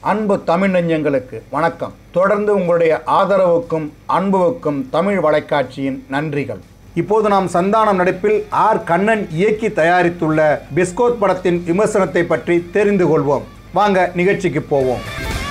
அன்பு தமிழ் நெஞ்சங்களுக்கு வணக்கம் தொடர்ந்து உங்களுடைய ஆதரவுக்கும் அன்புவுக்கும் தமிழ் வலைக்காட்சியின் நன்றிகள் இப்போது நாம் சந்தானம் நடிப்பில் ஆர் கண்ணன் இயக்கி தயாரித்துள்ள பிஸ்கோத் படத்தின் விமர்சனத்தை பற்றி தெரிந்து கொள்வோம் வாங்க நிகழ்ச்சிக்கு போவோம்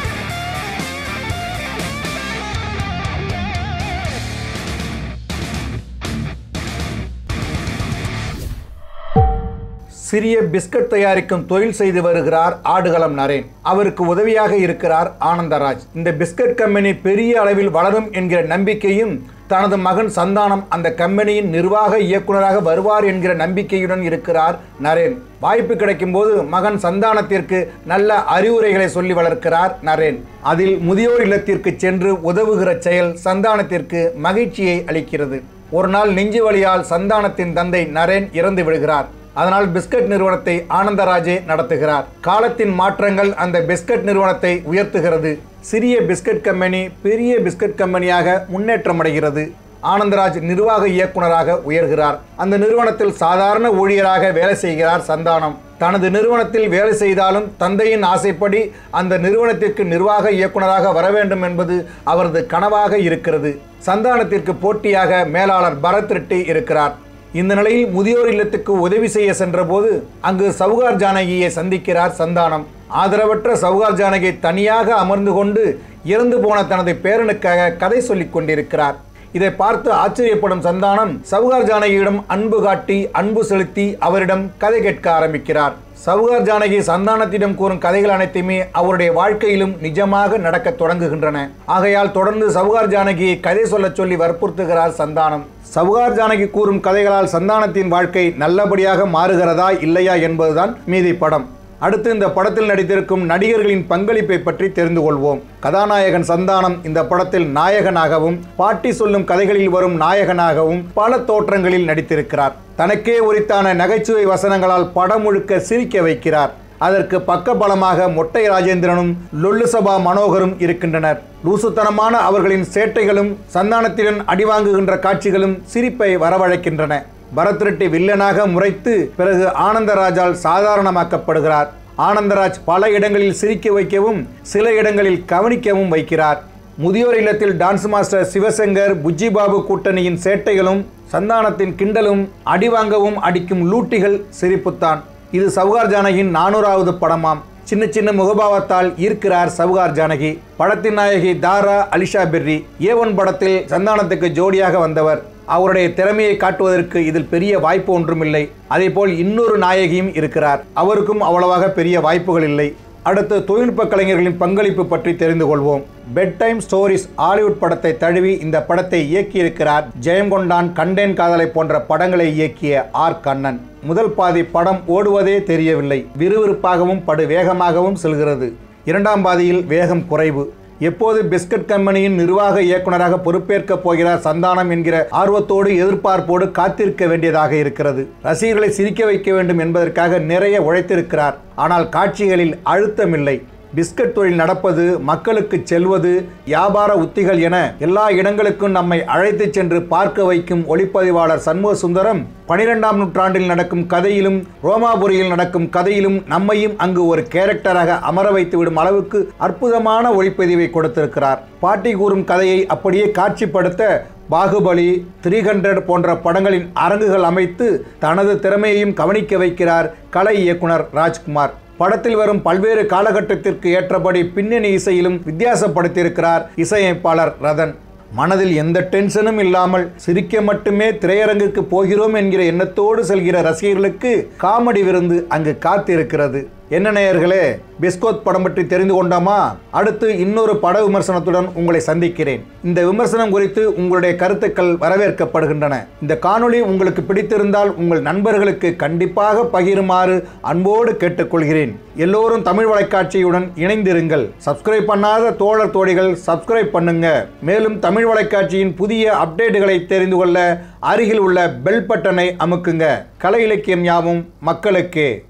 சிறிய பிஸ்கட் தயாரிக்கும் தொழில் செய்து வருகிறார் ஆடுகளம் நரேன் அவருக்கு உதவியாக இருக்கிறார் ஆனந்தராஜ் இந்த பிஸ்கட் கம்பெனி பெரிய அளவில் வளரும் என்கிற நம்பிக்கையும் தனது மகன் சந்தானம் அந்த கம்பெனியின் நிர்வாக இயக்குனராக வருவார் என்கிற நம்பிக்கையுடன் இருக்கிறார் நரேன் வாய்ப்பு கிடைக்கும் போது மகன் சந்தானத்திற்கு நல்ல அறிவுரைகளை சொல்லி வளர்க்கிறார் நரேன் அதில் முதியோர் இல்லத்திற்கு சென்று உதவுகிற செயல் சந்தானத்திற்கு மகிழ்ச்சியை அளிக்கிறது ஒரு நாள் நெஞ்சு வலியால் சந்தானத்தின் தந்தை நரேன் இறந்து விடுகிறார் அதனால் பிஸ்கட் நிறுவனத்தை ஆனந்தராஜே நடத்துகிறார் காலத்தின் மாற்றங்கள் அந்த பிஸ்கட் நிறுவனத்தை உயர்த்துகிறது சிறிய பிஸ்கட் கம்பெனி பெரிய பிஸ்கட் கம்பெனியாக முன்னேற்றம் அடைகிறது ஆனந்தராஜ் நிர்வாக இயக்குனராக உயர்கிறார் அந்த நிறுவனத்தில் சாதாரண ஊழியராக வேலை செய்கிறார் சந்தானம் தனது நிறுவனத்தில் வேலை செய்தாலும் தந்தையின் ஆசைப்படி அந்த நிறுவனத்திற்கு நிர்வாக இயக்குனராக வர வேண்டும் என்பது அவரது கனவாக இருக்கிறது சந்தானத்திற்கு போட்டியாக மேலாளர் பரத் ரெட்டி இருக்கிறார் இந்த நிலையில் முதியோர் இல்லத்துக்கு உதவி செய்ய சென்றபோது அங்கு சவுகார் ஜானகியை சந்திக்கிறார் சந்தானம் ஆதரவற்ற சவுகார் ஜானகி தனியாக அமர்ந்து கொண்டு இறந்து போன தனது பேரனுக்காக கதை சொல்லிக் கொண்டிருக்கிறார் இதை பார்த்து ஆச்சரியப்படும் சந்தானம் சவுகார் ஜானகியிடம் அன்பு காட்டி அன்பு செலுத்தி அவரிடம் கதை கேட்க ஆரம்பிக்கிறார் சவுகார் ஜானகி சந்தானத்திடம் கூறும் கதைகள் அனைத்துமே அவருடைய வாழ்க்கையிலும் நிஜமாக நடக்க தொடங்குகின்றன ஆகையால் தொடர்ந்து சவுகார் ஜானகியை கதை சொல்லச் சொல்லி வற்புறுத்துகிறார் சந்தானம் சவுகார் ஜானகி கூறும் கதைகளால் சந்தானத்தின் வாழ்க்கை நல்லபடியாக மாறுகிறதா இல்லையா என்பதுதான் மீதி படம் அடுத்து இந்த படத்தில் நடித்திருக்கும் நடிகர்களின் பங்களிப்பை பற்றி தெரிந்து கொள்வோம் கதாநாயகன் சந்தானம் இந்த படத்தில் நாயகனாகவும் பாட்டி சொல்லும் கதைகளில் வரும் நாயகனாகவும் பல தோற்றங்களில் நடித்திருக்கிறார் தனக்கே உரித்தான நகைச்சுவை வசனங்களால் படம் முழுக்க சிரிக்க வைக்கிறார் அதற்கு பக்கபலமாக மொட்டை ராஜேந்திரனும் லொல்லுசபா மனோகரும் இருக்கின்றனர் லூசுத்தனமான அவர்களின் சேட்டைகளும் சந்தானத்திடன் அடிவாங்குகின்ற காட்சிகளும் சிரிப்பை வரவழைக்கின்றன பரத் ரெட்டி வில்லனாக முறைத்து பிறகு ஆனந்தராஜால் சாதாரணமாக்கப்படுகிறார் ஆனந்தராஜ் பல இடங்களில் சிரிக்க வைக்கவும் சில இடங்களில் கவனிக்கவும் வைக்கிறார் முதியோர் இல்லத்தில் டான்ஸ் மாஸ்டர் சிவசங்கர் புஜ்ஜிபாபு கூட்டணியின் சேட்டைகளும் சந்தானத்தின் கிண்டலும் அடிவாங்கவும் அடிக்கும் லூட்டிகள் சிரிப்புத்தான் இது சவுகார் ஜானகியின் நானூறாவது படமாம் சின்ன சின்ன முகபாவத்தால் ஈர்க்கிறார் சவுகார் ஜானகி படத்தின் நாயகி தாரா அலிஷா பெர்ரி ஏ ஒன் படத்தில் சந்தானத்துக்கு ஜோடியாக வந்தவர் அவருடைய திறமையை காட்டுவதற்கு இதில் பெரிய வாய்ப்பு ஒன்றுமில்லை அதேபோல் இன்னொரு நாயகியும் இருக்கிறார் அவருக்கும் அவ்வளவாக பெரிய வாய்ப்புகள் இல்லை அடுத்து தொழில்நுட்ப கலைஞர்களின் பங்களிப்பு பற்றி தெரிந்து கொள்வோம் பெட் டைம் ஸ்டோரிஸ் ஹாலிவுட் படத்தை தழுவி இந்த படத்தை இயக்கியிருக்கிறார் ஜெயங்கொண்டான் கண்டேன் காதலை போன்ற படங்களை இயக்கிய ஆர் கண்ணன் முதல் பாதி படம் ஓடுவதே தெரியவில்லை விறுவிறுப்பாகவும் படு வேகமாகவும் செல்கிறது இரண்டாம் பாதியில் வேகம் குறைவு எப்போது பிஸ்கட் கம்பெனியின் நிர்வாக இயக்குநராக பொறுப்பேற்கப் போகிறார் சந்தானம் என்கிற ஆர்வத்தோடு எதிர்பார்ப்போடு காத்திருக்க வேண்டியதாக இருக்கிறது ரசிகர்களை சிரிக்க வைக்க வேண்டும் என்பதற்காக நிறைய உழைத்திருக்கிறார் ஆனால் காட்சிகளில் அழுத்தமில்லை பிஸ்கட் தொழில் நடப்பது மக்களுக்கு செல்வது வியாபார உத்திகள் என எல்லா இடங்களுக்கும் நம்மை அழைத்து சென்று பார்க்க வைக்கும் ஒளிப்பதிவாளர் சண்முக சுந்தரம் பனிரெண்டாம் நூற்றாண்டில் நடக்கும் கதையிலும் ரோமாபுரியில் நடக்கும் கதையிலும் நம்மையும் அங்கு ஒரு கேரக்டராக அமர வைத்து விடும் அளவுக்கு அற்புதமான ஒளிப்பதிவை கொடுத்திருக்கிறார் பாட்டி கூறும் கதையை அப்படியே காட்சிப்படுத்த பாகுபலி த்ரீ ஹண்ட்ரட் போன்ற படங்களின் அரங்குகள் அமைத்து தனது திறமையையும் கவனிக்க வைக்கிறார் கலை இயக்குனர் ராஜ்குமார் படத்தில் வரும் பல்வேறு காலகட்டத்திற்கு ஏற்றபடி பின்னணி இசையிலும் வித்தியாசப்படுத்தியிருக்கிறார் இசையமைப்பாளர் ரதன் மனதில் எந்த டென்ஷனும் இல்லாமல் சிரிக்க மட்டுமே திரையரங்குக்கு போகிறோம் என்கிற எண்ணத்தோடு செல்கிற ரசிகர்களுக்கு காமெடி விருந்து அங்கு காத்திருக்கிறது என்ன நேயர்களே பிஸ்கோத் படம் பற்றி தெரிந்து கொண்டாமா அடுத்து இன்னொரு பட விமர்சனத்துடன் உங்களை சந்திக்கிறேன் இந்த விமர்சனம் குறித்து உங்களுடைய கருத்துக்கள் வரவேற்கப்படுகின்றன இந்த காணொளி உங்களுக்கு பிடித்திருந்தால் உங்கள் நண்பர்களுக்கு கண்டிப்பாக பகிருமாறு அன்போடு கேட்டுக்கொள்கிறேன் எல்லோரும் தமிழ் வலைக்காட்சியுடன் இணைந்திருங்கள் சப்ஸ்கிரைப் பண்ணாத தோழர் தோழிகள் சப்ஸ்கிரைப் பண்ணுங்க மேலும் தமிழ் வலைக்காட்சியின் புதிய அப்டேட்டுகளை தெரிந்து கொள்ள அருகில் உள்ள பெல் பட்டனை அமுக்குங்க கலை இலக்கியம் யாவும் மக்களுக்கே